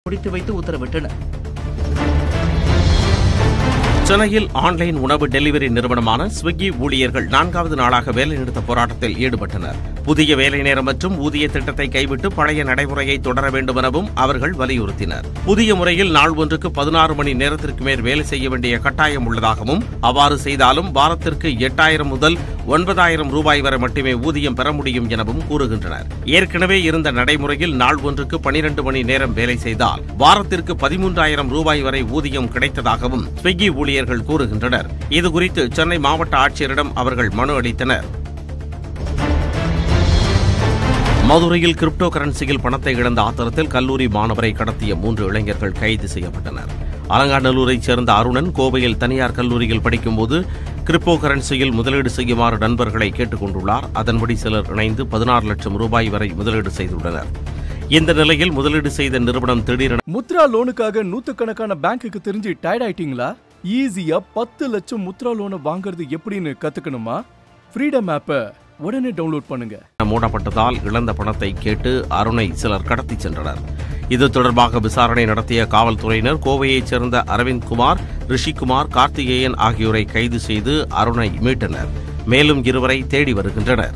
முடித்து வைத்து உத்தரவிட்டனர் சென்னையில் ஆன்லைன் உணவு டெலிவரி நிறுவனமான ஸ்விக்கி ஊழியர்கள் நான்காவது நாளாக வேலைநிறுத்த போராட்டத்தில் ஈடுபட்டனர் புதிய வேலை நேரம் மற்றும் ஊதிய திட்டத்தை கைவிட்டு பழைய நடைமுறையை தொடர வேண்டும் எனவும் அவர்கள் வலியுறுத்தினர் புதிய முறையில் நாள் ஒன்றுக்கு பதினாறு மணி நேரத்திற்கு மேல் வேலை செய்ய வேண்டிய கட்டாயம் உள்ளதாகவும் அவ்வாறு செய்தாலும் வாரத்திற்கு எட்டாயிரம் முதல் ஒன்பதாயிரம் ரூபாய் வரை மட்டுமே ஊதியம் பெற முடியும் எனவும் கூறுகின்றனர் ஏற்கனவே இருந்த நடைமுறையில் நாள் ஒன்றுக்கு பனிரெண்டு மணி நேரம் வேலை செய்தால் வாரத்திற்கு பதிமூன்றாயிரம் ரூபாய் வரை ஊதியம் கிடைத்ததாகவும் ஸ்விக்கி ஊழியர்கள் கூறுகின்றனர் இதுகுறித்து சென்னை மாவட்ட ஆட்சியரிடம் அவர்கள் மனு அளித்தனர் மதுரையில் கிரிப்டோ கரன்சியில் பணத்தை இழந்த ஆத்திரத்தில் கல்லூரி மாணவரை கடத்திய மூன்று இளைஞர்கள் கைது செய்யப்பட்டனர் அலங்காநல்லூரைச் சேர்ந்த அருணன் கோவையில் தனியார் கல்லூரியில் படிக்கும்போது கிரிப்டோ கரன்சியில் முதலீடு செய்யுமாறு நண்பர்களை கேட்டுக் கொண்டுள்ளார் அதன்படி சிலர் இணைந்து பதினாறு லட்சம் ரூபாய் வரை முதலீடு செய்துள்ளனர் இந்த நிலையில் முதலீடு செய்த நிறுவனம் திடீரென முத்ரா லோனுக்காக நூத்துக்கணக்கான பேங்க்குக்கு தெரிஞ்சு டயர்ட் ஆயிட்டீங்களா ஈஸியா பத்து லட்சம் முத்ரா லோனை வாங்குறது எப்படின்னு கத்துக்கணுமா ஃப்ரீடம் ஆப்பை உடனே டவுன்லோட் பண்ணுங்க மூடப்பட்டதால் இழந்த பணத்தை கேட்டு அருணை சிலர் கடத்திச் சென்றனர் இது தொடர்பாக விசாரணை நடத்திய காவல்துறையினர் கோவையைச் சேர்ந்த அரவிந்த் குமார் ரிஷிகுமார் கார்த்திகேயன் ஆகியோரை கைது செய்து அருணை மீட்டனர் மேலும் இருவரை தேடி வருகின்றனர்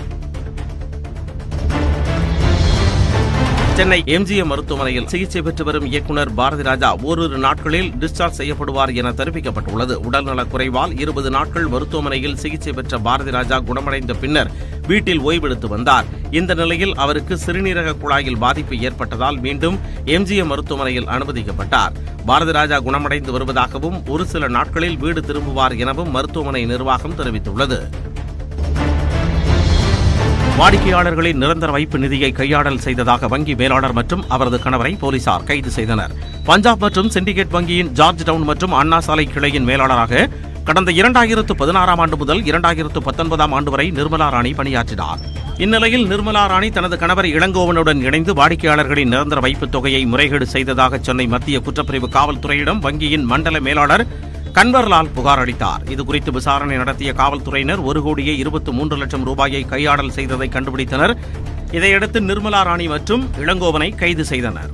சென்னை எம்ஜிஎம் மருத்துவமனையில் சிகிச்சை பெற்று வரும் இயக்குனர் பாரதி ராஜா ஓரிரு நாட்களில் டிஸ்சார்ஜ் செய்யப்படுவார் என தெரிவிக்கப்பட்டுள்ளது உடல்நலக் குறைவால் இருபது நாட்கள் மருத்துவமனையில் சிகிச்சை பெற்ற பாரதி ராஜா குணமடைந்த பின்னர் வீட்டில் ஓய்வெடுத்து வந்தார் இந்த நிலையில் அவருக்கு சிறுநீரக குழாயில் பாதிப்பு ஏற்பட்டதால் மீண்டும் எம்ஜிஎம் மருத்துவமனையில் அனுமதிக்கப்பட்டார் பாரதி ராஜா குணமடைந்து வருவதாகவும் ஒரு சில நாட்களில் வீடு திரும்புவார் எனவும் மருத்துவமனை நிர்வாகம் தெரிவித்துள்ளது வாடிக்கையாளர்களின் நிரந்தர வைப்பு நிதியை கையாடல் செய்ததாக வங்கி மேலாளர் மற்றும் அவரது கணவரை போலீசார் கைது செய்தனர் பஞ்சாப் மற்றும் சிண்டிகேட் வங்கியின் ஜார்ஜ் டவுன் மற்றும் அண்ணா சாலை கிளையின் மேலாளராக கடந்த இரண்டாயிரத்து பதினாறாம் ஆண்டு முதல் இரண்டாயிரத்து பத்தொன்பதாம் ஆண்டு வரை நிர்மலா ராணி பணியாற்றினார் இந்நிலையில் நிர்மலா ராணி தனது கணவர் இளங்கோவனுடன் இணைந்து வாடிக்கையாளர்களின் நிரந்தர வைப்புத் தொகையை முறைகேடு செய்ததாக சென்னை மத்திய குற்றப்பிரிவு காவல்துறையிடம் வங்கியின் மண்டல மேலாளர் கன்வர்லால் புகார் அளித்தார் இதுகுறித்து விசாரணை நடத்திய காவல்துறையினர் ஒரு கோடியே இருபத்தி மூன்று லட்சம் ரூபாயை கையாடல் செய்ததை கண்டுபிடித்தனர் இதையடுத்து நிர்மலா ராணி மற்றும் இளங்கோவனை கைது செய்தனர்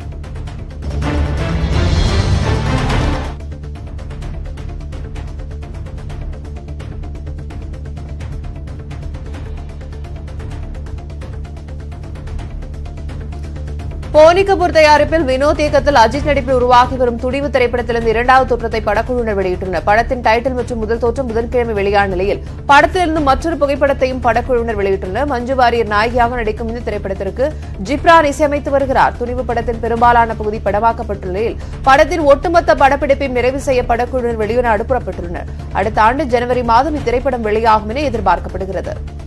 போனி கபூர் தயாரிப்பில் வினோத் இயக்கத்தில் அஜித் நடிப்பில் உருவாகி வரும் துணிவு திரைப்படத்திலிருந்து இரண்டாவது தோற்றத்தை படக்குழுவினர் வெளியிட்டுள்ளனர் படத்தின் டைட்டில் மற்றும் முதல் தோற்றம் புதன்கிழமை வெளியான நிலையில் படத்திலிருந்து மற்றொரு புகைப்படத்தையும் படக்குழுவினர் வெளியிட்டுள்ளனர் மஞ்சு வாரியர் நாயகியாக நடிக்கும் இந்த திரைப்படத்திற்கு ஜிப்ரான் இசையமைத்து வருகிறார் துணிவு படத்தின் பெரும்பாலான பகுதி படமாக்கப்பட்டுள்ள நிலையில் படத்தின் ஒட்டுமொத்த படப்பிடிப்பையும் நிறைவு செய்ய படக்குழுவினர் வெளிநாடு புறப்பட்டுள்ளனர் அடுத்த ஆண்டு ஜனவரி மாதம் இத்திரைப்படம் வெளியாகும் என எதிர்பார்க்கப்படுகிறது